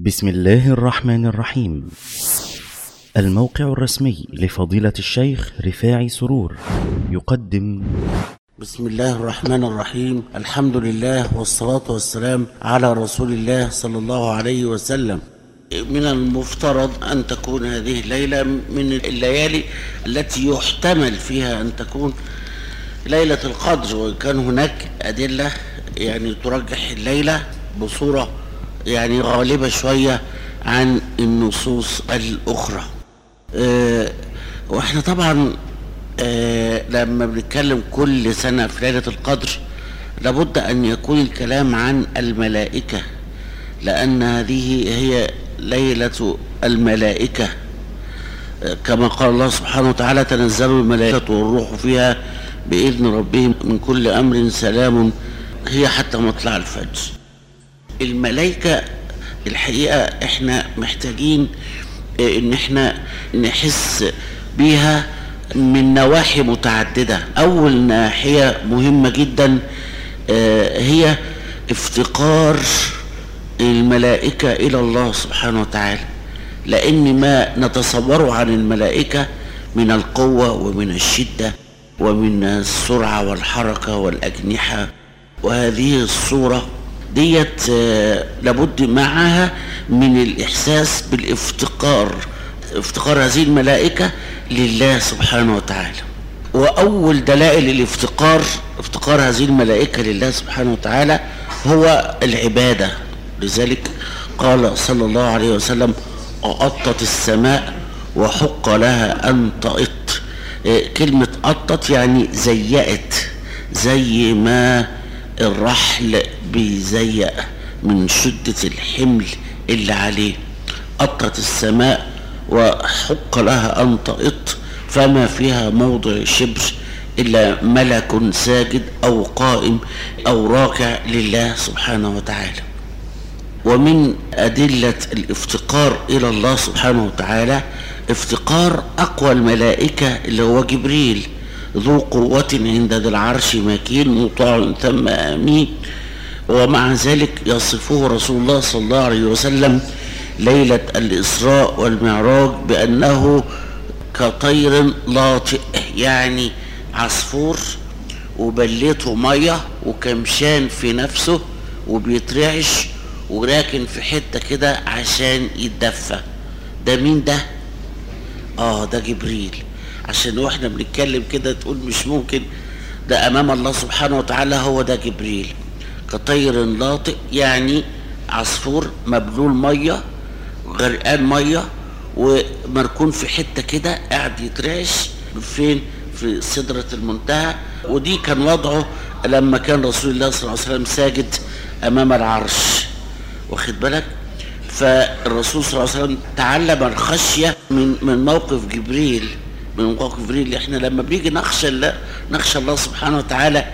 بسم الله الرحمن الرحيم الموقع الرسمي لفضيلة الشيخ رفاعي سرور يقدم بسم الله الرحمن الرحيم الحمد لله والصلاة والسلام على رسول الله صلى الله عليه وسلم من المفترض أن تكون هذه الليلة من الليالي التي يحتمل فيها أن تكون ليلة القدر وإن كان هناك أدلة يعني ترجح الليلة بصورة يعني غالبة شوية عن النصوص الأخرى أه وإحنا طبعا أه لما بنتكلم كل سنة في ليلة القدر لابد أن يكون الكلام عن الملائكة لأن هذه هي ليلة الملائكة أه كما قال الله سبحانه وتعالى تنزل الملائكة والروح فيها بإذن ربهم من كل أمر سلام هي حتى مطلع الفجر الملائكة الحقيقة احنا محتاجين ان احنا نحس بيها من نواحي متعددة اول ناحية مهمة جدا هي افتقار الملائكة الى الله سبحانه وتعالى لان ما نتصوره عن الملائكة من القوة ومن الشدة ومن السرعة والحركة والأجنحة وهذه الصورة ديت لابد معها من الإحساس بالافتقار افتقار هذه الملائكة لله سبحانه وتعالى وأول دلائل الافتقار افتقار هذه الملائكة لله سبحانه وتعالى هو العبادة لذلك قال صلى الله عليه وسلم أطت السماء وحق لها أن تأط كلمة أطت يعني زيقت زي ما الرحل بيزيق من شدة الحمل اللي عليه أطت السماء وحق لها أن تأط فما فيها موضع شبر إلا ملك ساجد أو قائم أو راكع لله سبحانه وتعالى ومن أدلة الافتقار إلى الله سبحانه وتعالى افتقار أقوى الملائكة اللي هو جبريل ذو قوة عند ذي العرش مكين مطاع ثم أمين ومع ذلك يصفه رسول الله صلى الله عليه وسلم ليلة الإسراء والمعراج بأنه كطير لاطئ يعني عصفور وبليته مية وكمشان في نفسه وبيترعش وراكن في حتة كده عشان يتدفى ده مين ده؟ اه ده جبريل عشان واحنا بنتكلم كده تقول مش ممكن ده امام الله سبحانه وتعالى هو ده جبريل كطير لاطئ يعني عصفور مبلول ميه غرقان ميه ومركون في حته كده قاعد يترعش فين في سدرة المنتهى ودي كان وضعه لما كان رسول الله صلى الله عليه وسلم ساجد امام العرش واخد بالك فالرسول صلى الله عليه وسلم تعلم الخشيه من من موقف جبريل من موقف جبريل احنا لما بنيجي نخشى الله نخشى الله سبحانه وتعالى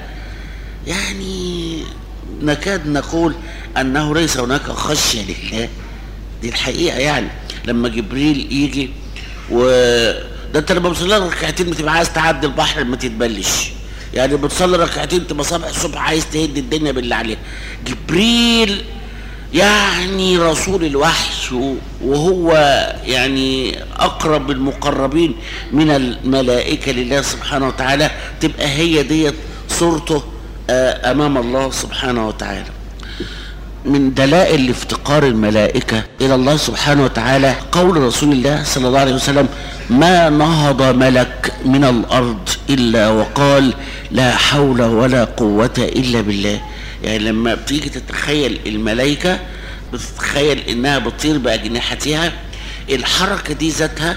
يعني نكاد نقول انه ليس هناك خشيه لله دي الحقيقه يعني لما جبريل يجي و ده انت لما بتصلي ركعتين بتبقى عايز تعدي البحر ما تتبلش يعني بتصلي ركعتين تبقى صبح الصبح عايز تهد الدنيا بالله عليك جبريل يعني رسول الوحي وهو يعني اقرب المقربين من الملائكه لله سبحانه وتعالى تبقى هي ديت صورته امام الله سبحانه وتعالى من دلائل افتقار الملائكه الى الله سبحانه وتعالى قول رسول الله صلى الله عليه وسلم ما نهض ملك من الارض الا وقال لا حول ولا قوه الا بالله يعني لما بتيجي تتخيل الملائكة بتتخيل انها بتطير باجنحتها الحركة دي ذاتها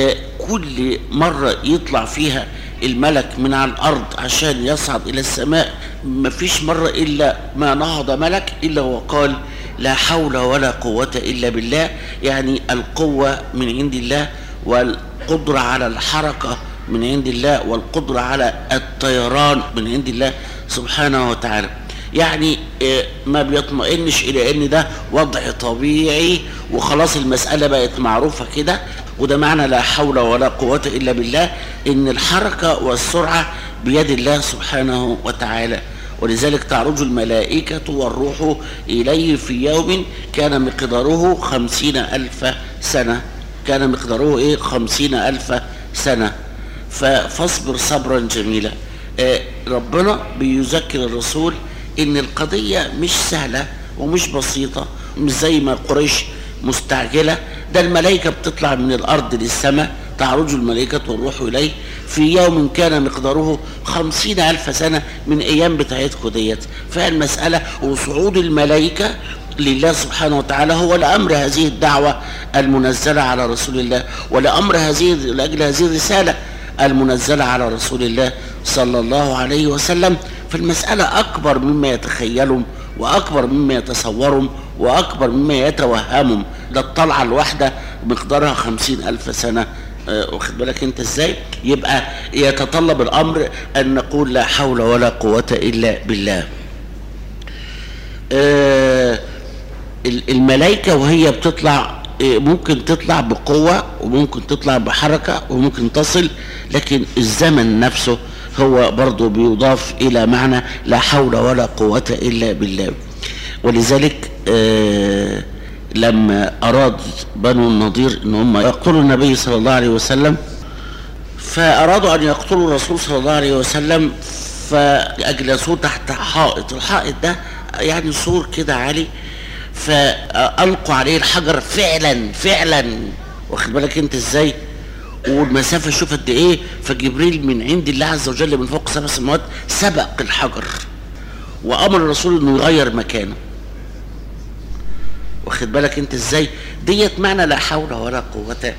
كل مرة يطلع فيها الملك من على الارض عشان يصعد الى السماء مفيش مرة الا ما نهض ملك الا وقال لا حول ولا قوة الا بالله يعني القوة من عند الله والقدرة على الحركة من عند الله والقدرة على الطيران من عند الله سبحانه وتعالى يعني ما بيطمئنش الى ان ده وضع طبيعي وخلاص المسألة بقت معروفة كده وده معنى لا حول ولا قوة الا بالله ان الحركة والسرعة بيد الله سبحانه وتعالى ولذلك تعرج الملائكة والروح إليه في يوم كان مقداره خمسين ألف سنة كان مقداره إيه خمسين ألف سنة فاصبر صبرا جميلا آه، ربنا بيذكر الرسول ان القضية مش سهلة ومش بسيطة مش زي ما قريش مستعجلة ده الملائكة بتطلع من الأرض للسماء تعرج الملائكة والروح إليه في يوم كان مقداره خمسين ألف سنة من أيام بتاعتكم ديت فالمسألة وصعود الملائكة لله سبحانه وتعالى هو لأمر هذه الدعوة المنزلة على رسول الله ولأمر هذه لأجل هذه الرسالة المنزلة على رسول الله صلى الله عليه وسلم فالمسألة أكبر مما يتخيلهم وأكبر مما يتصورهم وأكبر مما يتوهمهم ده الطلعة الواحدة مقدارها خمسين ألف سنة آه، واخد بالك انت ازاي يبقى يتطلب الامر ان نقول لا حول ولا قوة الا بالله آه، الملائكة وهي بتطلع آه، ممكن تطلع بقوة وممكن تطلع بحركة وممكن تصل لكن الزمن نفسه هو برضه بيضاف إلى معنى لا حول ولا قوة إلا بالله ولذلك آه لما أراد بنو النضير أن هم يقتلوا النبي صلى الله عليه وسلم فأرادوا أن يقتلوا الرسول صلى الله عليه وسلم فأجلسوه تحت حائط الحائط ده يعني سور كده عالي فألقوا عليه الحجر فعلا فعلا واخد بالك انت ازاي والمسافة شوف قد ايه فجبريل من عند الله عز وجل من فوق سبع سماوات سبق الحجر وامر الرسول انه يغير مكانه واخد بالك انت ازاي ديت معنى لا حول ولا قوة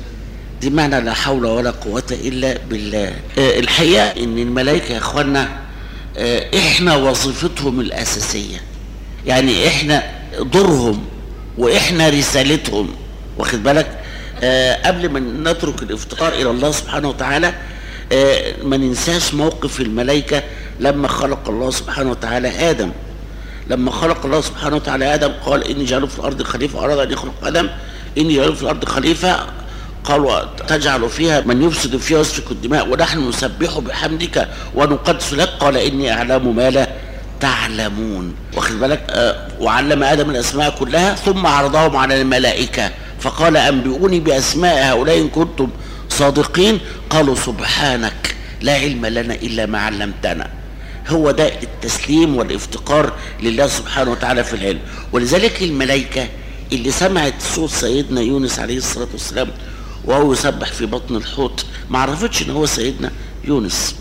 دي معنى لا حول ولا قوة الا بالله اه الحقيقة ان الملائكة يا اخوانا اه احنا وظيفتهم الاساسية يعني احنا دورهم واحنا رسالتهم واخد بالك آه قبل ما نترك الافتقار الى الله سبحانه وتعالى آه ما ننساش موقف الملائكة لما خلق الله سبحانه وتعالى آدم لما خلق الله سبحانه وتعالى آدم قال إني جعله في الأرض خليفة أراد أن يخلق آدم إني جعله في الأرض خليفة قال تجعل فيها من يفسد فيها ويسفك الدماء ونحن نسبح بحمدك ونقدس لك قال إني أعلم ما لا تعلمون واخد بالك آه وعلم آدم الأسماء كلها ثم عرضهم على الملائكة فقال أنبئوني بأسماء هؤلاء إن كنتم صادقين قالوا سبحانك لا علم لنا إلا ما علمتنا هو ده التسليم والافتقار لله سبحانه وتعالى في العلم ولذلك الملائكة اللي سمعت صوت سيدنا يونس عليه الصلاة والسلام وهو يسبح في بطن الحوت ما عرفتش ان هو سيدنا يونس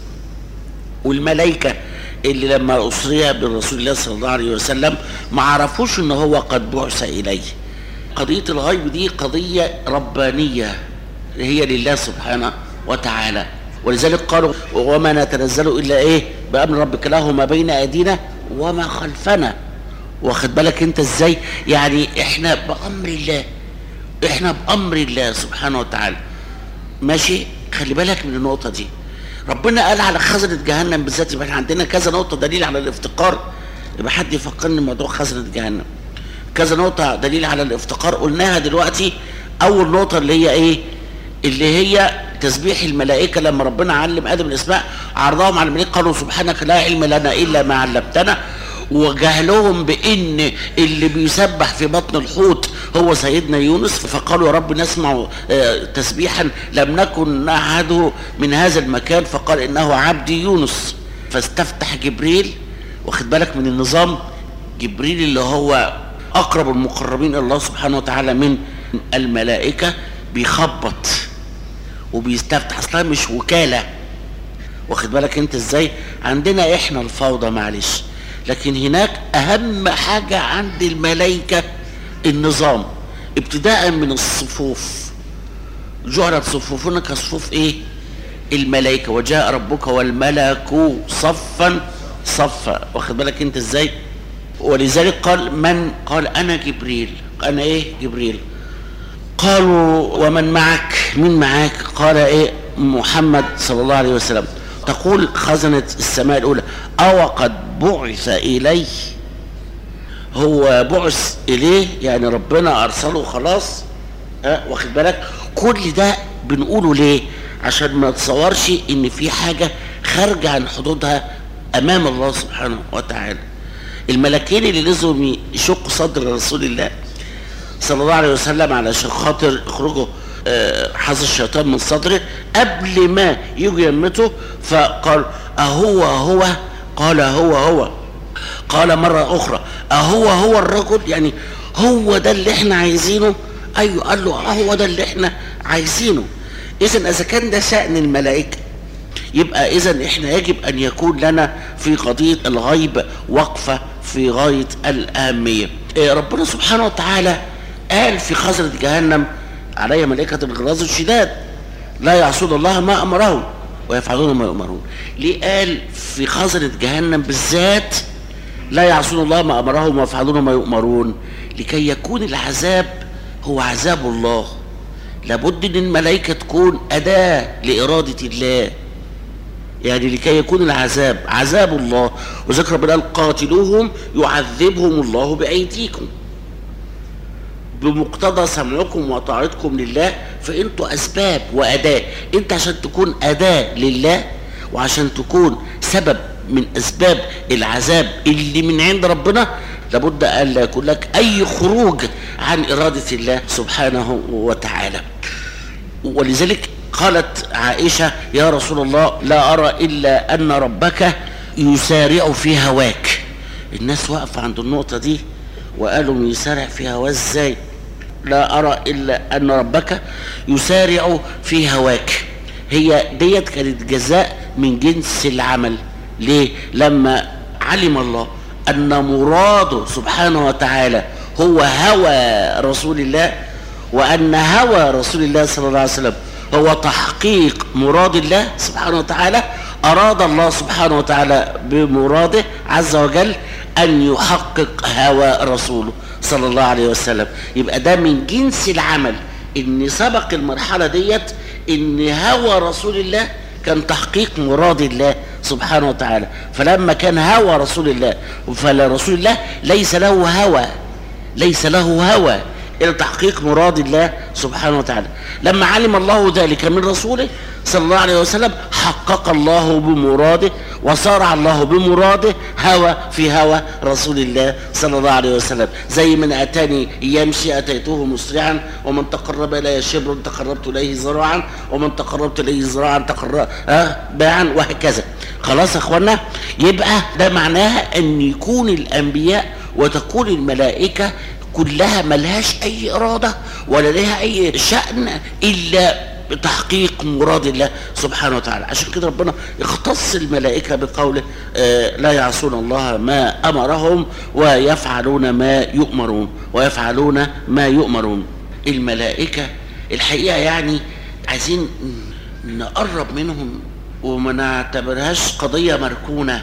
والملائكة اللي لما أسري بالرسول الله صلى الله عليه وسلم ما عرفوش ان هو قد بعث إليه قضية الغيب دي قضية ربانية هي لله سبحانه وتعالى ولذلك قالوا وما نتنزل إلا إيه بأمر ربك له ما بين أيدينا وما خلفنا واخد بالك انت ازاي يعني احنا بأمر الله احنا بأمر الله سبحانه وتعالى ماشي خلي بالك من النقطة دي ربنا قال على خزنة جهنم بالذات يبقى احنا عندنا كذا نقطة دليل على الافتقار يبقى حد يفكرني موضوع خزنة جهنم كذا نقطة دليل على الافتقار قلناها دلوقتي أول نقطة اللي هي إيه اللي هي تسبيح الملائكة لما ربنا علم آدم الأسماء عرضهم على الملائكة قالوا سبحانك لا علم لنا إلا ما علمتنا وجهلهم بان اللي بيسبح في بطن الحوت هو سيدنا يونس فقالوا يا رب نسمع تسبيحا لم نكن نعهده من هذا المكان فقال انه عبدي يونس فاستفتح جبريل واخد بالك من النظام جبريل اللي هو اقرب المقربين الى الله سبحانه وتعالى من الملائكه بيخبط وبيستفتح اصلا مش وكاله واخد بالك انت ازاي عندنا احنا الفوضى معلش لكن هناك اهم حاجه عند الملائكه النظام ابتداء من الصفوف جعلت صفوفنا كصفوف ايه الملائكه وجاء ربك والملك صفا صفا واخد بالك انت ازاي ولذلك قال من قال انا جبريل انا ايه جبريل قالوا ومن معك من معك قال ايه محمد صلى الله عليه وسلم تقول خزنة السماء الأولى أو قد بعث إليه هو بعث إليه يعني ربنا أرسله خلاص أه واخد بالك كل ده بنقوله ليه عشان ما تصورش إن في حاجة خارجة عن حدودها امام الله سبحانه وتعالى الملكين اللي لازم يشقوا صدر رسول الله صلى الله عليه وسلم علشان خاطر يخرجوا آه، حظ الشيطان من صدره قبل ما يجوا يمته فقال أهو هو قال هو هو قال مرة أخرى أهو هو الرجل يعني هو ده اللي احنا عايزينه أيوه قال له هو ده اللي احنا عايزينه إذا إذا كان ده شأن الملائكة يبقى إذا احنا يجب أن يكون لنا في قضية الغيب وقفة في غاية الأهمية إيه ربنا سبحانه وتعالى قال في خزنة جهنم علي ملائكة الغلاظ الشداد لا يعصون الله ما أمرهم ويفعلون ما يؤمرون ليه قال في خزنة جهنم بالذات لا يعصون الله ما أمرهم ويفعلون ما يؤمرون لكي يكون العذاب هو عذاب الله لابد ان الملائكة تكون أداة لإرادة الله يعني لكي يكون العذاب عذاب الله وذكر ربنا قال قاتلوهم يعذبهم الله بأيديكم بمقتضى سمعكم وطاعتكم لله فانتوا اسباب واداه انت عشان تكون اداه لله وعشان تكون سبب من اسباب العذاب اللي من عند ربنا لابد ان لا يكون لك اي خروج عن اراده الله سبحانه وتعالى ولذلك قالت عائشه يا رسول الله لا ارى الا ان ربك يسارع في هواك الناس واقفه عند النقطه دي وقالوا يسارع في هواه ازاي لا أرى إلا أن ربك يسارع في هواك هي ديت كانت جزاء من جنس العمل ليه لما علم الله أن مراده سبحانه وتعالى هو هوى رسول الله وأن هوى رسول الله صلى الله عليه وسلم هو تحقيق مراد الله سبحانه وتعالى أراد الله سبحانه وتعالى بمراده عز وجل أن يحقق هوى رسوله صلى الله عليه وسلم يبقى ده من جنس العمل ان سبق المرحلة ديت ان هوى رسول الله كان تحقيق مراد الله سبحانه وتعالى فلما كان هوى رسول الله فلرسول الله ليس له هوى ليس له هوى إلى تحقيق مراد الله سبحانه وتعالى لما علم الله ذلك من رسوله صلى الله عليه وسلم حقق الله بمراده وصارع الله بمراده هوى في هوى رسول الله صلى الله عليه وسلم زي من أتاني يمشي أتيته مسرعا ومن تقرب إلي شبر تقربت إليه زراعا ومن تقربت إليه زراعا تقرب آه باعا وهكذا خلاص يا اخوانا يبقى ده معناها ان يكون الانبياء وتكون الملائكه كلها ملهاش اي اراده ولا لها اي شان الا بتحقيق مراد الله سبحانه وتعالى عشان كده ربنا يختص الملائكه بقوله آه لا يعصون الله ما امرهم ويفعلون ما يؤمرون ويفعلون ما يؤمرون الملائكه الحقيقه يعني عايزين نقرب منهم وما نعتبرهاش قضيه مركونه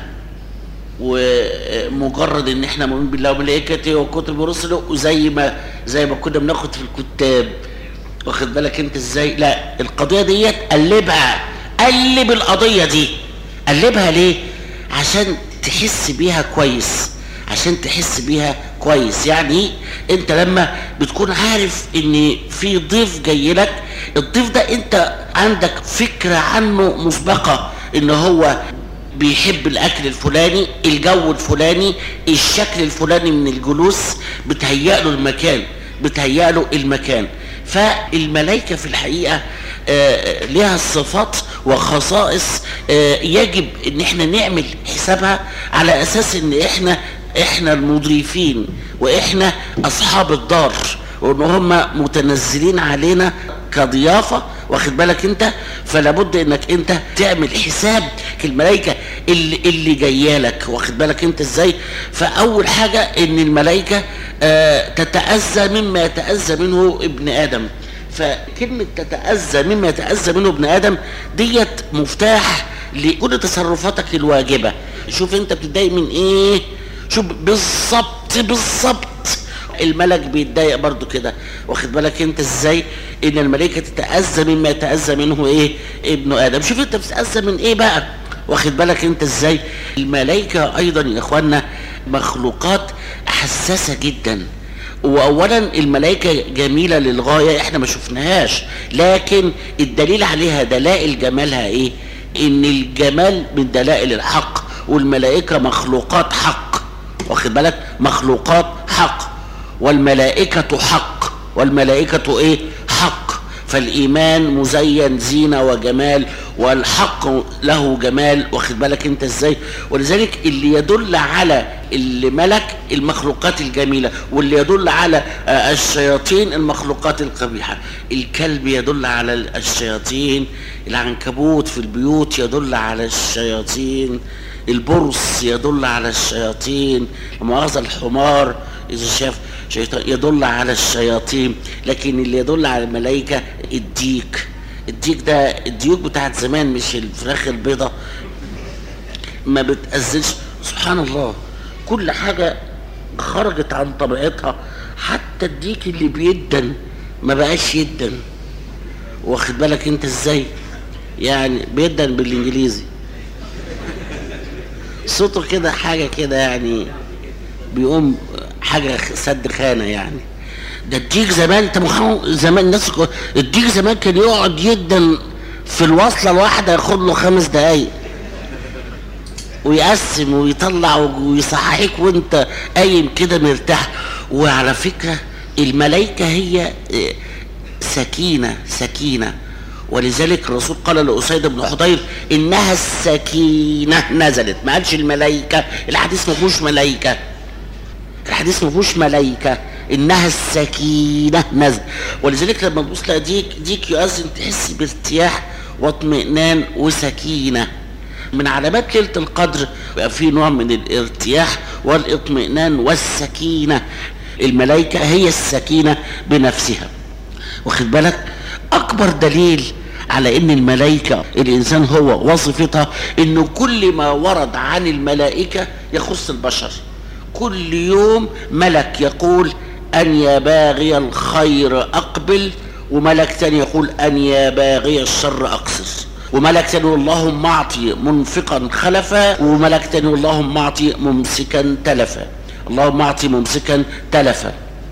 ومجرد ان احنا مؤمنين بالله وملائكته وكتب ورسله وزي ما زي ما كنا بناخد في الكتاب واخد بالك انت ازاي لا القضيه ديت قلبها قلب القضيه دي قلبها ليه عشان تحس بيها كويس عشان تحس بيها كويس يعني انت لما بتكون عارف ان في ضيف جاي لك الضيف ده انت عندك فكره عنه مسبقه ان هو بيحب الاكل الفلاني الجو الفلاني الشكل الفلاني من الجلوس بتهيأ له المكان بتهيأ له المكان فالملائكة في الحقيقة آه لها صفات وخصائص آه يجب ان احنا نعمل حسابها على اساس ان احنا احنا المضيفين واحنا اصحاب الدار وان هم متنزلين علينا كضيافة واخد بالك انت فلا بد انك انت تعمل حساب الملائكة اللي, اللي جايه لك واخد بالك انت ازاي فاول حاجة ان الملائكة آه تتأذى مما يتأذى منه ابن ادم فكلمة تتأذى مما يتأذى منه ابن ادم ديت مفتاح لكل تصرفاتك الواجبة شوف انت بتتضايق من ايه شوف بالظبط بالظبط الملك بيتضايق برضو كده واخد بالك انت ازاي ان الملائكه تتاذى مما يتاذى منه ايه ابن ادم شوف انت بتتاذى من ايه بقى واخد بالك انت ازاي الملائكه ايضا يا اخوانا مخلوقات حساسه جدا واولا الملائكه جميله للغايه احنا ما شفناهاش لكن الدليل عليها دلائل جمالها ايه ان الجمال من دلائل الحق والملائكة مخلوقات حق واخد بالك مخلوقات حق والملائكة حق والملائكة ايه حق فالايمان مزين زينة وجمال والحق له جمال واخد بالك انت ازاي ولذلك اللي يدل على اللي ملك المخلوقات الجميلة واللي يدل على آه، الشياطين المخلوقات القبيحة الكلب يدل على الشياطين العنكبوت في البيوت يدل على الشياطين البرص يدل على الشياطين مؤاخذة الحمار إذا شاف شيطان يدل على الشياطين لكن اللي يدل على الملائكة الديك الديك ده الديوك بتاعت زمان مش الفراخ البيضة ما بتأذنش سبحان الله كل حاجة خرجت عن طبيعتها حتى الديك اللي بيدن ما بقاش يدن واخد بالك انت ازاي يعني بيدن بالانجليزي صوته كده حاجة كده يعني بيقوم حاجة سد خانة يعني ده الديك زمان انت مخو... زمان الناس ك- الديك زمان كان يقعد يدن في الوصلة الواحدة ياخد له خمس دقايق ويقسم ويطلع ويصحيك وانت قايم كده مرتاح وعلى فكرة الملائكة هي اه، سكينة سكينة ولذلك الرسول قال لأسيد بن حضير إنها السكينة نزلت ما قالش الملائكة الحديث ما فيهوش ملائكة الحديث ما فيهوش ملائكة إنها السكينة نزل ولذلك لما تبص تلاقي ديك ديك يؤذن تحس بارتياح واطمئنان وسكينة من علامات ليلة القدر بقى في نوع من الارتياح والاطمئنان والسكينة الملائكة هي السكينة بنفسها واخد بالك اكبر دليل على ان الملائكة الانسان هو وظيفتها انه كل ما ورد عن الملائكة يخص البشر كل يوم ملك يقول ان يا باغي الخير اقبل وملك تاني يقول ان يا باغي الشر اقصر وملك تاني يقول اللهم اعطي منفقا خلفا وملك تاني يقول اللهم اعطي ممسكا تلفا اللهم اعطي ممسكا تلفا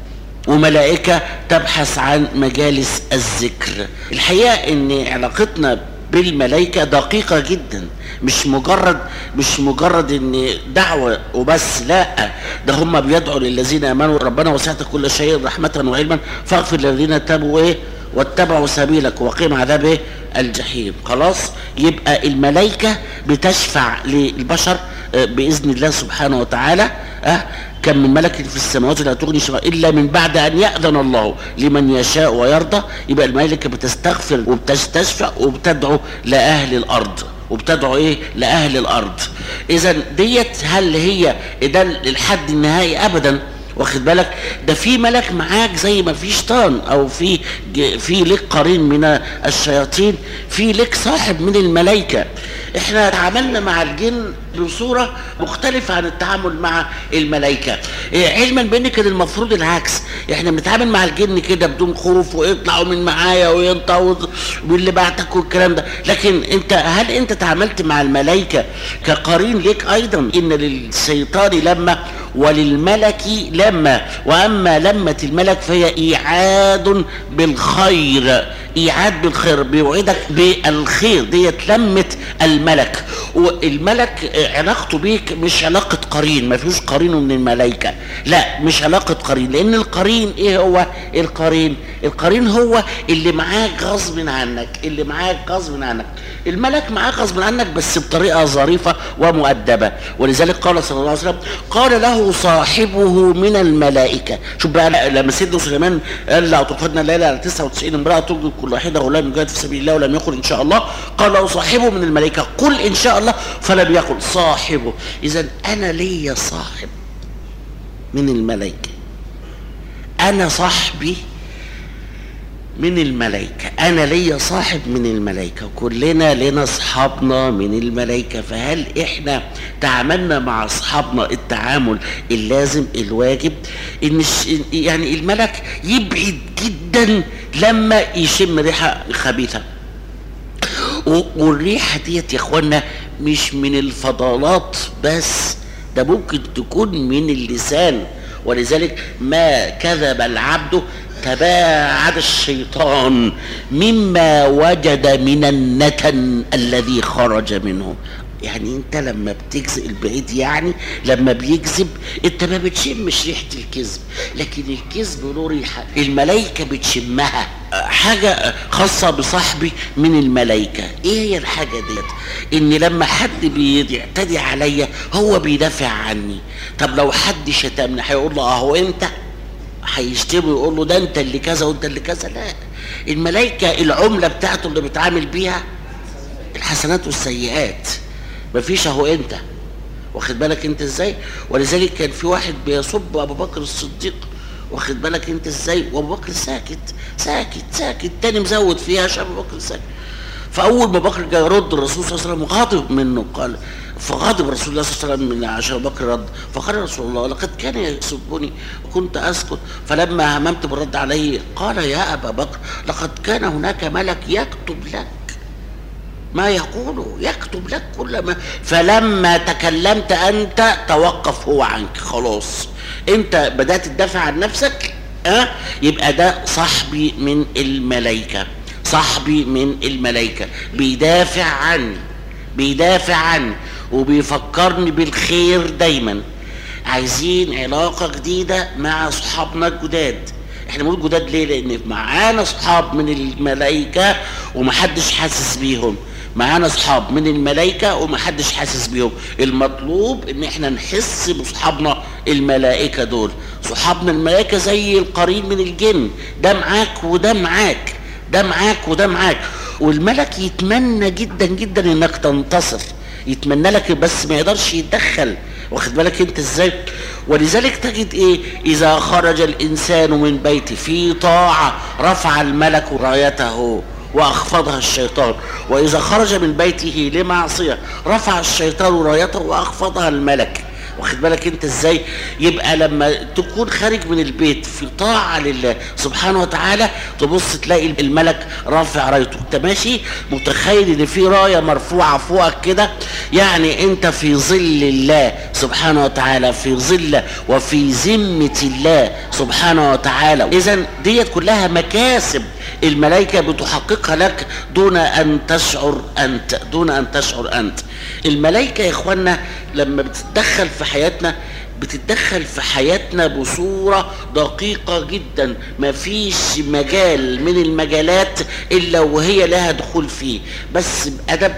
وملائكة تبحث عن مجالس الذكر الحقيقة ان علاقتنا بالملائكة دقيقة جدا مش مجرد مش مجرد ان دعوة وبس لا ده هم بيدعوا للذين امنوا ربنا وسعت كل شيء رحمة وعلما فاغفر للذين تابوا ايه واتبعوا سبيلك وقيم عذاب ايه الجحيم خلاص يبقى الملائكة بتشفع للبشر آه، بإذن الله سبحانه وتعالى أه كم من ملك في السماوات لا تغني شفاء الا من بعد ان ياذن الله لمن يشاء ويرضى يبقى الملائكه بتستغفر وبتستشفع وبتدعو لاهل الارض وبتدعو ايه لاهل الارض اذا ديت هل هي ده الحد النهائي ابدا واخد بالك ده في ملك معاك زي ما في شيطان او في ج- في لك قرين من الشياطين في لك صاحب من الملائكه احنا تعاملنا مع الجن بصوره مختلفه عن التعامل مع الملائكه إيه، علما بان كان المفروض العكس احنا بنتعامل مع الجن كده بدون خوف ويطلعوا من معايا وينطوا واللي بعتك والكلام ده لكن انت هل انت تعاملت مع الملائكه كقرين لك ايضا ان للشيطان لما وللملك لما واما لمه الملك فهي ايعاد بالخير ايعاد بالخير بيوعدك بالخير ديت لمه الملك والملك علاقته بيك مش علاقه قرين ما فيهوش قرينه من الملائكه لا مش علاقه قرين لان القرين ايه هو القرين القرين هو اللي معاك غصب عنك اللي معاك غصب عنك الملك معاك غصب عنك بس بطريقه ظريفه ومؤدبه ولذلك قال صلى الله عليه وسلم قال له صاحبه من الملائكه شوف بقى لما سيدنا سليمان قال لا تفضنا الليله على 99 امراه تجد كل واحده غلام يجاهد في سبيل الله ولم يقل ان شاء الله قال له صاحبه من الملائكه قل ان شاء الله فلم يقل صاحبه اذا انا ليا صاحب من الملائكه انا صاحبي من الملائكة أنا ليا صاحب من الملائكة كلنا لنا أصحابنا من الملائكة فهل إحنا تعاملنا مع أصحابنا التعامل اللازم الواجب إن الش- يعني الملك يبعد جدا لما يشم ريحة خبيثة و- والريحة ديت يا اخوانا مش من الفضلات بس ده ممكن تكون من اللسان ولذلك ما كذب العبد تباعد الشيطان مما وجد من النتن الذي خرج منه يعني انت لما بتجذب البعيد يعني لما بيكذب انت ما بتشمش ريحه الكذب لكن الكذب له ريحه الملائكه بتشمها حاجه خاصه بصاحبي من الملائكه ايه هي الحاجه ديت ان لما حد بيعتدي عليا هو بيدافع عني طب لو حد شتمني هيقول له اهو انت هيشتمه يقول له ده انت اللي كذا وانت اللي كذا لا الملائكه العمله بتاعته اللي بيتعامل بيها الحسنات والسيئات مفيش اهو انت واخد بالك انت ازاي ولذلك كان في واحد بيصب ابو بكر الصديق واخد بالك انت ازاي وابو بكر ساكت ساكت ساكت تاني مزود فيها عشان ابو بكر ساكت فاول ما بكر جاي يرد الرسول صلى الله عليه وسلم غاضب منه قال فغضب رسول الله صلى الله عليه وسلم من عشان بكر رد فقال رسول الله لقد كان يسبني وكنت اسكت فلما هممت بالرد عليه قال يا ابا بكر لقد كان هناك ملك يكتب لك ما يقوله يكتب لك كل ما فلما تكلمت انت توقف هو عنك خلاص انت بدات تدافع عن نفسك اه يبقى ده صاحبي من الملائكه صاحبي من الملائكه بيدافع عني بيدافع عني وبيفكرني بالخير دايما عايزين علاقه جديده مع صحابنا الجداد احنا بنقول جداد ليه لان معانا صحاب من الملائكه ومحدش حاسس بيهم معانا اصحاب من الملائكه ومحدش حاسس بيهم المطلوب ان احنا نحس بصحابنا الملائكه دول صحابنا الملائكه زي القرين من الجن ده معاك وده معاك ده معاك وده معاك والملك يتمنى جدا جدا انك تنتصر يتمنى لك بس ما يقدرش يتدخل واخد بالك انت ازاي ولذلك تجد ايه اذا خرج الانسان من بيته في طاعه رفع الملك رايته واخفضها الشيطان واذا خرج من بيته لمعصيه رفع الشيطان رايته واخفضها الملك واخد بالك انت ازاي يبقى لما تكون خارج من البيت في طاعه لله سبحانه وتعالى تبص تلاقي الملك رافع رايته انت ماشي متخيل ان في رايه مرفوعه فوقك كده يعني انت في ظل الله سبحانه وتعالى في ظل وفي ذمه الله سبحانه وتعالى اذا ديت كلها مكاسب الملائكه بتحققها لك دون ان تشعر انت دون ان تشعر انت الملائكه يا اخوانا لما بتتدخل في حياتنا بتتدخل في حياتنا بصورة دقيقة جدا ما فيش مجال من المجالات إلا وهي لها دخول فيه بس بأدب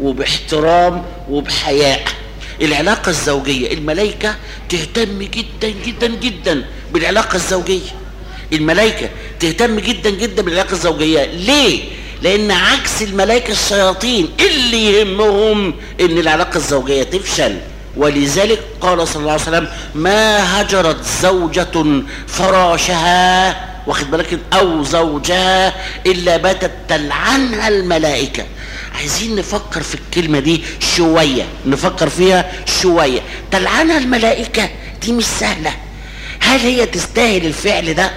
وباحترام وبحياء العلاقة الزوجية الملائكة تهتم جدا جدا جدا بالعلاقة الزوجية الملائكة تهتم جدا جدا بالعلاقة الزوجية ليه؟ لأن عكس الملائكة الشياطين اللي يهمهم إن العلاقة الزوجية تفشل ولذلك قال صلى الله عليه وسلم ما هجرت زوجة فراشها واخد بالك أو زوجها إلا باتت تلعنها الملائكة عايزين نفكر في الكلمة دي شوية نفكر فيها شوية تلعنها الملائكة دي مش سهلة هل هي تستاهل الفعل ده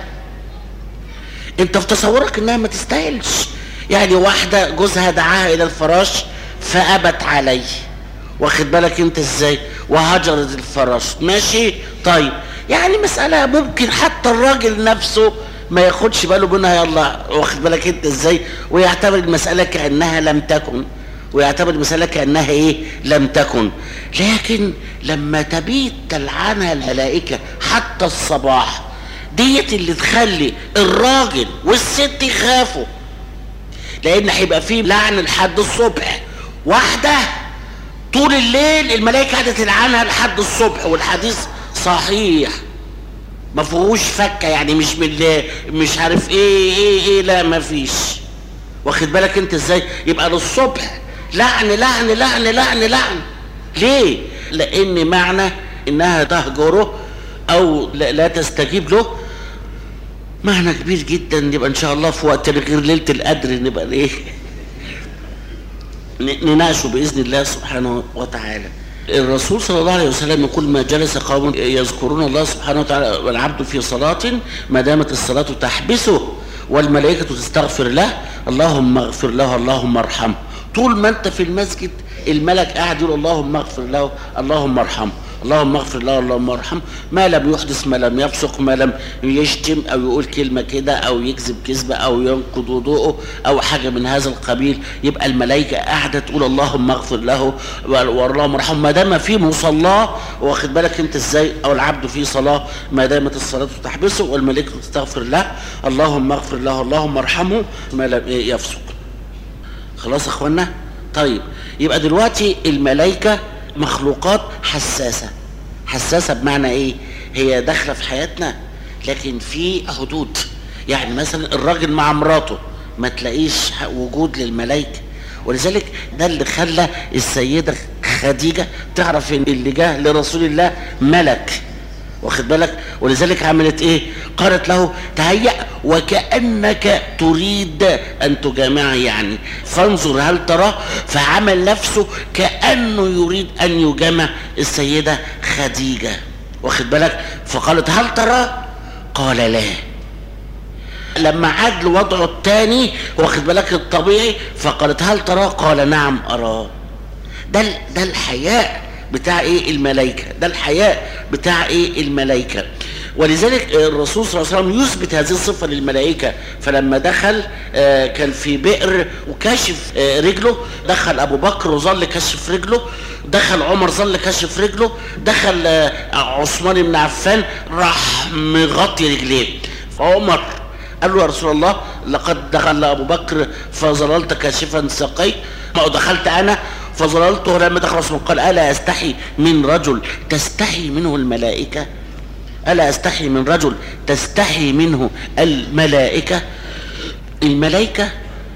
انت في تصورك انها ما تستاهلش يعني واحدة جوزها دعاها الى الفراش فابت عليه واخد بالك انت ازاي وهجرت الفراش ماشي طيب يعني مسألة ممكن حتى الراجل نفسه ما ياخدش باله منها يلا واخد بالك انت ازاي ويعتبر المسألة كأنها لم تكن ويعتبر المسألة كأنها ايه لم تكن لكن لما تبيت تلعنها الملائكة حتى الصباح ديت اللي تخلي الراجل والست يخافوا لان هيبقى فيه لعن لحد الصبح واحده طول الليل الملائكه قاعده تلعنها لحد الصبح والحديث صحيح ما فيهوش فكه يعني مش من مش عارف ايه ايه ايه لا ما فيش واخد بالك انت ازاي يبقى للصبح لعن لعن لعن لعن لعن ليه لان معنى انها تهجره او لا تستجيب له معنى كبير جدا يبقى ان شاء الله في وقت غير ليله القدر نبقى ايه نناقشه باذن الله سبحانه وتعالى الرسول صلى الله عليه وسلم يقول ما جلس قوم يذكرون الله سبحانه وتعالى والعبد في صلاة ما دامت الصلاة تحبسه والملائكة تستغفر له اللهم اغفر له اللهم ارحمه طول ما انت في المسجد الملك قاعد يقول اللهم اغفر له اللهم ارحمه اللهم اغفر له اللهم ارحمه ما لم يحدث ما لم يفسق ما لم يشتم او يقول كلمه كده او يكذب كذبه او ينقض وضوءه او حاجه من هذا القبيل يبقى الملائكه قاعده تقول اللهم اغفر له واللهم ارحمه ما دام في مصلاه واخد بالك انت ازاي او العبد في صلاه ما دامت الصلاه تحبسه والملائكه تستغفر له اللهم اغفر له اللهم ارحمه ما لم يفسق خلاص يا اخوانا طيب يبقى دلوقتي الملائكه مخلوقات حساسه حساسه بمعنى ايه هي داخله في حياتنا لكن في حدود يعني مثلا الراجل مع مراته ما تلاقيش وجود للملائكه ولذلك ده اللي خلى السيده خديجه تعرف ان اللي جه لرسول الله ملك واخد بالك ولذلك عملت ايه قالت له تهيأ وكأنك تريد ان تجامع يعني فانظر هل ترى فعمل نفسه كأنه يريد ان يجامع السيدة خديجة واخد بالك فقالت هل ترى قال لا لما عاد لوضعه الثاني واخد بالك الطبيعي فقالت هل ترى قال نعم اراه ده ده الحياء بتاع ايه الملائكه ده الحياء بتاع ايه الملائكه ولذلك الرسول صلى الله عليه وسلم يثبت هذه الصفه للملائكه فلما دخل آه كان في بئر وكاشف آه رجله دخل ابو بكر وظل كشف رجله دخل عمر ظل كشف رجله دخل آه عثمان بن عفان راح مغطي رجليه فعمر قال له يا رسول الله لقد دخل ابو بكر فظللت كاشفا ساقي ما دخلت انا فظللت لما دخل رسول قال الا استحي من رجل تستحي منه الملائكه الا استحي من رجل تستحي منه الملائكه الملائكه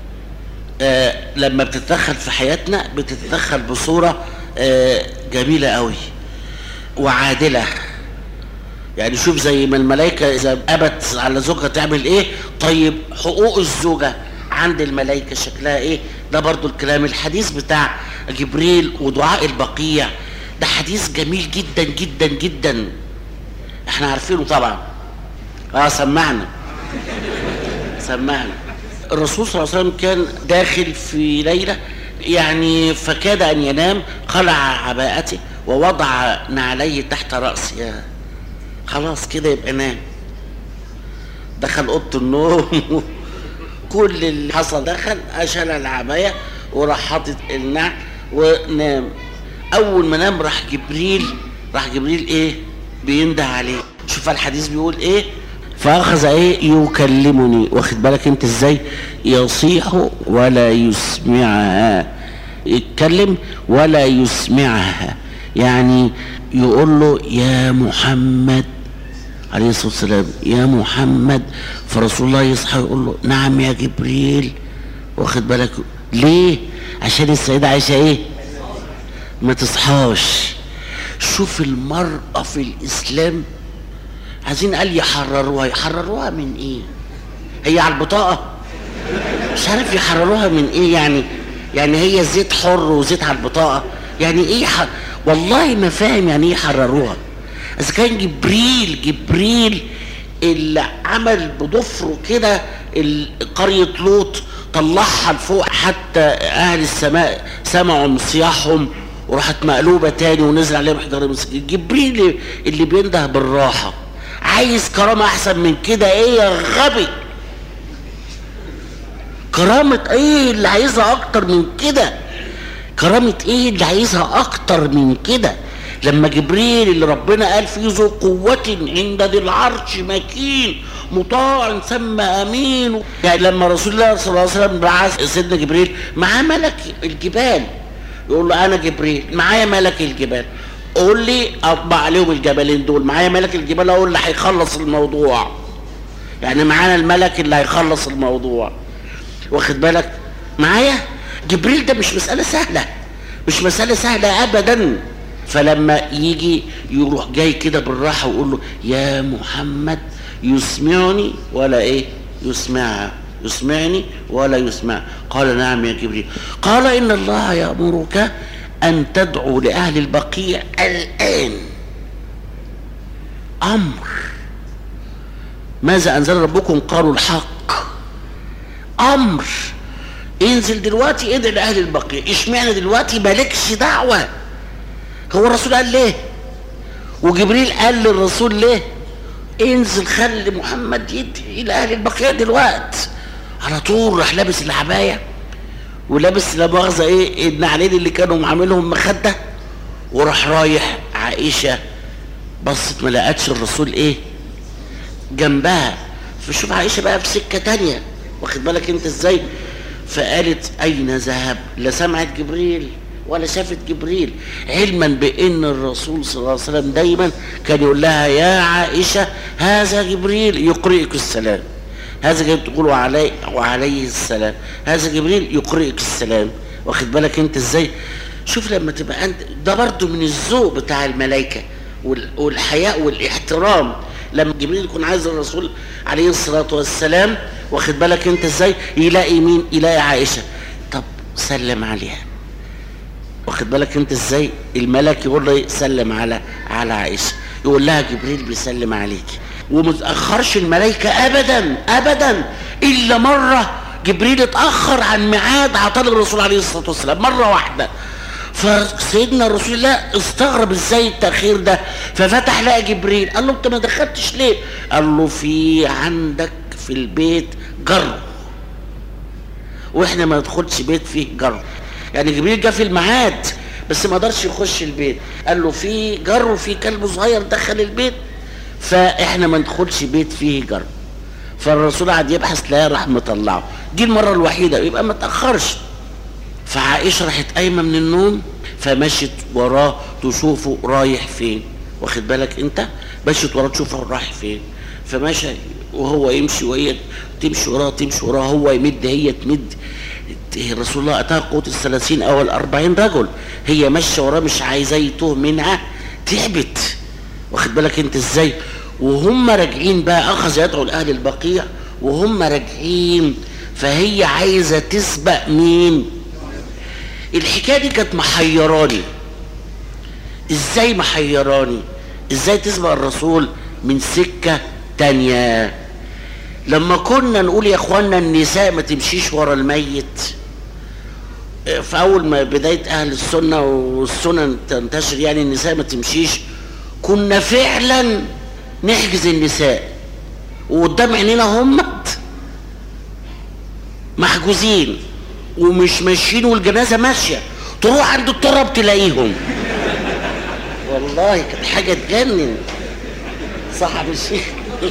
آه لما بتتدخل في حياتنا بتتدخل بصوره آه جميله قوي وعادله يعني شوف زي ما الملائكة إذا أبت على زوجها تعمل إيه طيب حقوق الزوجة عند الملائكة شكلها إيه ده برضو الكلام الحديث بتاع جبريل ودعاء البقيع ده حديث جميل جدا جدا جدا احنا عارفينه طبعا اه سمعنا سمعنا الرسول صلى الله عليه وسلم كان داخل في ليلة يعني فكاد أن ينام خلع عباءته ووضع نعليه تحت رأسه خلاص كده يبقى نام دخل اوضه النوم كل اللي حصل دخل اشال العبايه وراح حاطط النعل ونام اول ما نام راح جبريل راح جبريل ايه بينده عليه شوف الحديث بيقول ايه فاخذ ايه يكلمني واخد بالك انت ازاي يصيح ولا يسمعها يتكلم ولا يسمعها يعني يقول له يا محمد عليه الصلاة والسلام يا محمد فرسول الله يصحى يقول له نعم يا جبريل واخد بالك ليه عشان السيدة عايشة ايه ما تصحاش شوف المرأة في الإسلام عايزين قال يحرروها يحرروها من ايه هي على البطاقة مش عارف يحرروها من ايه يعني يعني هي زيت حر وزيت على البطاقة يعني ايه حر والله ما فاهم يعني ايه يحرروها اذا كان جبريل جبريل اللي عمل بضفره كده قرية لوط طلعها لفوق حتى اهل السماء سمعوا صياحهم وراحت مقلوبة تاني ونزل عليهم حجر جبريل اللي بينده بالراحة عايز كرامة احسن من كده ايه يا غبي كرامة ايه اللي عايزها اكتر من كده كرامة ايه اللي عايزها اكتر من كده لما جبريل اللي ربنا قال فيه ذو قوة عند ذي العرش مكين مطاع ثم امين يعني لما رسول الله صلى الله عليه وسلم بعث سيدنا جبريل معاه ملك الجبال يقول له انا جبريل معايا ملك الجبال قول لي اطبع عليهم الجبلين دول معايا ملك الجبال اقول اللي هيخلص الموضوع يعني معانا الملك اللي هيخلص الموضوع واخد بالك معايا جبريل ده مش مسألة سهلة مش مسألة سهلة أبدا فلما يجي يروح جاي كده بالراحة ويقول له يا محمد يسمعني ولا ايه يسمعها يسمعني ولا يسمع قال نعم يا جبريل قال إن الله يأمرك أن تدعو لأهل البقيع الآن أمر ماذا أنزل ربكم قالوا الحق أمر انزل دلوقتي ادعي لاهل البقيع اشمعنى دلوقتي مالكش دعوه هو الرسول قال ليه وجبريل قال للرسول ليه انزل خلي محمد يدعي الى اهل البقيع دلوقتي على طول راح لابس العبايه ولابس لا مؤاخذه ايه النعلين اللي كانوا عاملهم مخده وراح رايح عائشه بصت ما لقتش الرسول ايه جنبها فشوف عائشه بقى في سكه تانية واخد بالك انت ازاي فقالت اين ذهب لا سمعت جبريل ولا شافت جبريل علما بان الرسول صلى الله عليه وسلم دايما كان يقول لها يا عائشه هذا جبريل يقرئك السلام هذا جبريل تقول وعلي وعليه السلام هذا جبريل يقرئك السلام واخد بالك انت ازاي شوف لما تبقى انت ده برضو من الذوق بتاع الملائكه وال- والحياء والاحترام لما جبريل يكون عايز الرسول عليه الصلاه والسلام واخد بالك انت ازاي يلاقي مين يلاقي عائشه طب سلم عليها واخد بالك انت ازاي الملك يقول له إيه؟ سلم على على عائشه يقول لها جبريل بيسلم عليكي ومتاخرش الملائكه ابدا ابدا الا مره جبريل اتاخر عن ميعاد عطاء الرسول عليه الصلاه والسلام مره واحده فسيدنا رسول الله استغرب ازاي التاخير ده ففتح لقى جبريل قال له انت ما دخلتش ليه قال له في عندك في البيت جر واحنا ما ندخلش بيت فيه جر يعني جبريل جه في الميعاد بس ما قدرش يخش البيت قال له في جر وفي كلب صغير دخل البيت فاحنا ما ندخلش بيت فيه جر فالرسول قعد يبحث لا راح مطلعه دي المره الوحيده يبقى ما تاخرش فعائشه راحت قايمه من النوم فمشت وراه تشوفه رايح فين واخد بالك انت مشت وراه تشوفه رايح فين فمشى وهو يمشي وهي تمشي وراه تمشي وراه هو يمد هي تمد رسول الله اتاها قوت الثلاثين او الاربعين رجل هي ماشيه وراه مش عايزاه يتوه منها تعبت واخد بالك انت ازاي وهم راجعين بقى اخذ يدعو لاهل البقيع وهم راجعين فهي عايزه تسبق مين الحكايه دي كانت محيراني ازاي محيراني ازاي تسبق الرسول من سكه تانية لما كنا نقول يا اخوانا النساء ما تمشيش ورا الميت في اول ما بدايه اهل السنه والسنن تنتشر يعني النساء ما تمشيش كنا فعلا نحجز النساء وقدام عينينا همت محجوزين ومش ماشيين والجنازه ماشيه تروح عند التراب تلاقيهم والله كانت حاجه تجنن صح الشيخ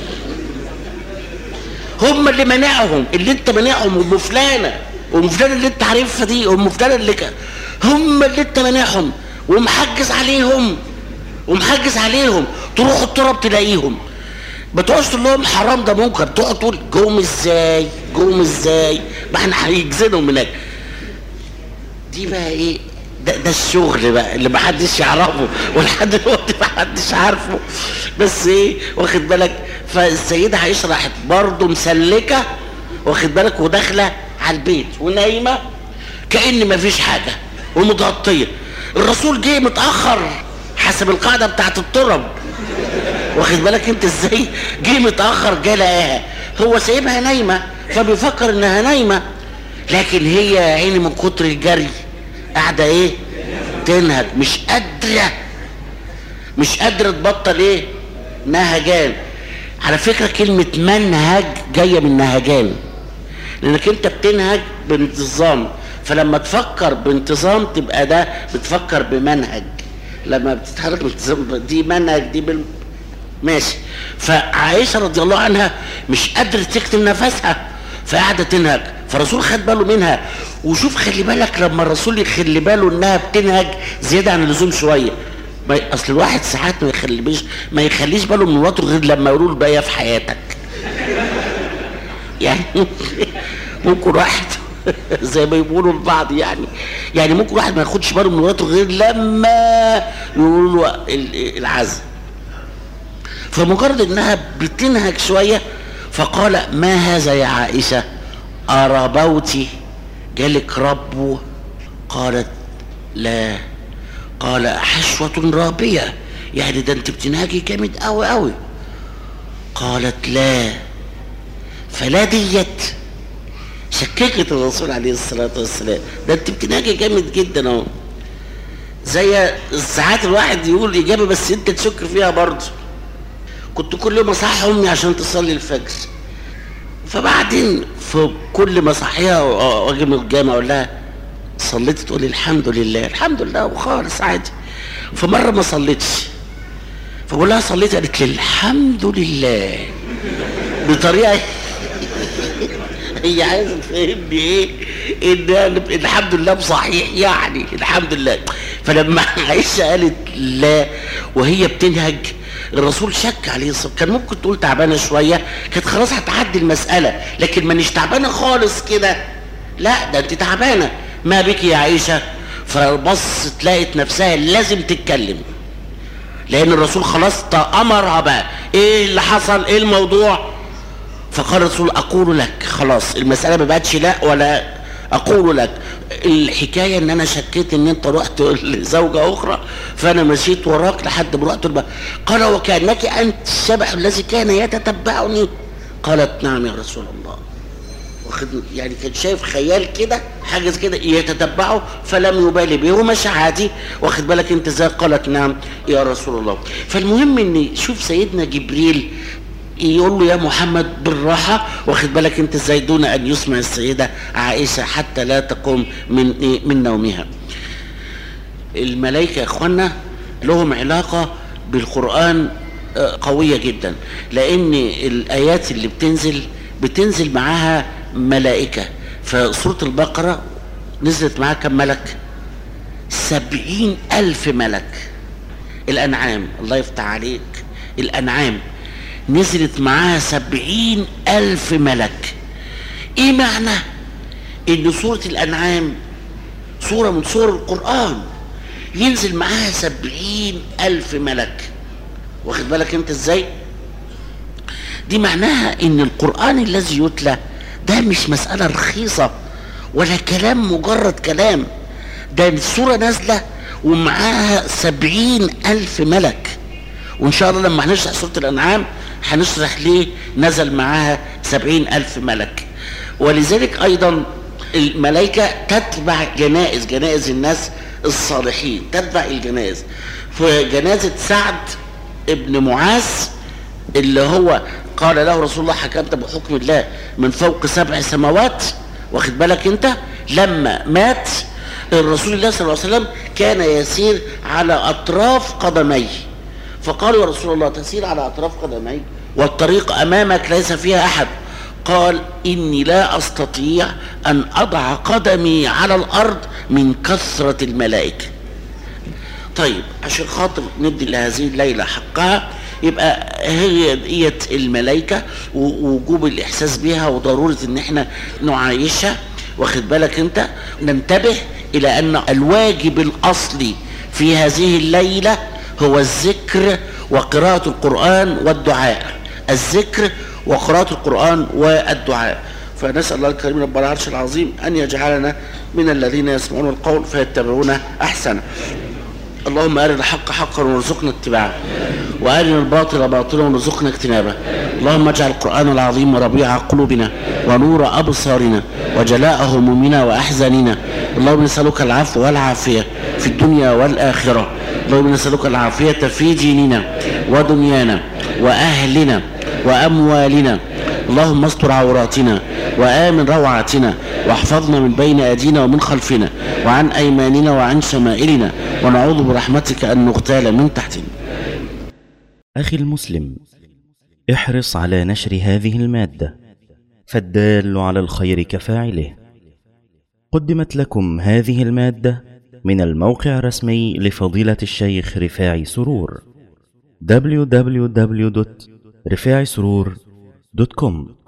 هم اللي منعهم اللي انت منعهم ام فلانه ام فلانه اللي انت عارفها دي ام فلانه اللي كان هم اللي انت منعهم ومحجز عليهم ومحجز عليهم تروح التراب تلاقيهم ما تقعدش تقول لهم حرام ده منكر تقعد تقول جوم ازاي جوم ازاي ما احنا هيجزنهم هناك دي بقى ايه ده, ده الشغل بقى اللي محدش يعرفه ولحد دلوقتي محدش عارفه بس ايه واخد بالك فالسيدة عائشة راحت برضه مسلكة واخد بالك وداخلة على البيت ونايمة كأن مفيش حاجة ومتغطية الرسول جه متأخر حسب القاعدة بتاعت الترب واخد بالك انت ازاي جه متأخر جه لقاها هو سايبها نايمة فبيفكر انها نايمة لكن هي يا عيني من كتر الجري قاعدة ايه تنهج مش قادرة مش قادرة تبطل ايه نهجان على فكرة كلمة منهج جاية من نهجان لانك انت بتنهج بانتظام فلما تفكر بانتظام تبقى ده بتفكر بمنهج لما بتتحرك بانتظام دي منهج دي بال... ماشي فعائشة رضي الله عنها مش قادرة تكتم نفسها فقاعدة تنهج فالرسول خد باله منها وشوف خلي بالك لما الرسول يخلي باله انها بتنهج زيادة عن اللزوم شوية ما ي- اصل الواحد ساعات ما يخليش ما يخليش باله من مراته غير لما يقولوا له بقى في حياتك يعني ممكن واحد زي ما بيقولوا البعض يعني يعني ممكن واحد ما ياخدش باله من مراته غير لما يقولوا له ال- العزم فمجرد انها بتنهك شويه فقال ما هذا يا عائشه اربوتي جالك ربو قالت لا قال حشوة رابية يعني ده انت بتنهجي جامد قوي قوي قالت لا فلا ديت شككت الرسول عليه الصلاة والسلام ده انت بتنهجي جامد جدا اهو زي ساعات الواحد يقول اجابه بس انت تشك فيها برضه كنت كل يوم اصحي امي عشان تصلي الفجر فبعدين في كل ما اصحيها واجي من الجامع اقول لها صليت تقول لي الحمد لله الحمد لله وخالص عادي فمره ما صليتش فبقول لها صليت قالت لي الحمد لله بطريقه هي عايزه تفهمني ايه ان أنا الحمد لله بصحيح يعني الحمد لله فلما عائشه قالت لا وهي بتنهج الرسول شك عليه الصلاه كان ممكن تقول تعبانه شويه كانت خلاص هتعدي المساله لكن مانيش تعبانه خالص كده لا ده انت تعبانه ما بك يا عائشه فبصت لقت نفسها لازم تتكلم لان الرسول خلاص امرها بقى ايه اللي حصل ايه الموضوع فقال الرسول اقول لك خلاص المساله ما بقتش لا ولا اقول لك الحكايه ان انا شكيت ان انت رحت لزوجه اخرى فانا مشيت وراك لحد ما رحت الب... قال وكانك انت الشبح الذي كان يتتبعني قالت نعم يا رسول الله واخد يعني كان شايف خيال كده حاجه كده يتتبعه فلم يبالي به ومشى عادي واخد بالك انت ازاي قالت نعم يا رسول الله فالمهم ان شوف سيدنا جبريل يقول له يا محمد بالراحة واخد بالك انت ازاي دون ان يسمع السيدة عائشة حتى لا تقوم من إيه من نومها الملائكة يا اخوانا لهم علاقة بالقرآن قوية جدا لان الايات اللي بتنزل بتنزل معاها ملائكة فسورة البقرة نزلت معاها كم ملك سبعين ألف ملك الأنعام الله يفتح عليك الأنعام نزلت معاها سبعين ألف ملك إيه معنى إن سورة الأنعام سورة من سور القرآن ينزل معاها سبعين ألف ملك واخد بالك أنت إزاي دي معناها إن القرآن الذي يتلى ده مش مسألة رخيصة ولا كلام مجرد كلام ده السورة نازلة ومعاها سبعين ألف ملك وإن شاء الله لما هنشرح سورة الأنعام هنشرح ليه نزل معاها سبعين ألف ملك ولذلك أيضا الملائكة تتبع جنائز جنائز الناس الصالحين تتبع الجنائز في جنازة سعد ابن معاذ اللي هو قال له رسول الله حكمت بحكم الله من فوق سبع سماوات واخد بالك انت لما مات الرسول الله صلى الله عليه وسلم كان يسير على اطراف قدميه فقالوا يا رسول الله تسير على اطراف قدميك والطريق امامك ليس فيها احد قال اني لا استطيع ان اضع قدمي على الارض من كثره الملائكه طيب عشان خاطر ندي لهذه الليله حقها يبقى هي ديت الملائكه ووجوب الاحساس بها وضروره ان احنا نعايشها واخد بالك انت ننتبه الى ان الواجب الاصلي في هذه الليله هو الذكر وقراءة القرآن والدعاء الذكر وقراءة القرآن والدعاء فنسأل الله الكريم رب العرش العظيم أن يجعلنا من الذين يسمعون القول فيتبعون أحسنه اللهم أرنا الحق حقا وارزقنا اتباعه وأرنا الباطل باطلا وارزقنا اجتنابه اللهم اجعل القرآن العظيم ربيع قلوبنا ونور أبصارنا وجلاء همومنا وأحزاننا اللهم نسألك العفو والعافية في الدنيا والآخرة اللهم نسألك العافية في ديننا ودنيانا وأهلنا وأموالنا اللهم استر عوراتنا وآمن روعاتنا واحفظنا من بين أيدينا ومن خلفنا وعن أيماننا وعن شمائلنا ونعوذ برحمتك أن نغتال من تحتنا أخي المسلم احرص على نشر هذه المادة فالدال على الخير كفاعله قدمت لكم هذه المادة من الموقع الرسمي لفضيلة الشيخ رفاعي سرور www.رفاعي سرور دوت كوم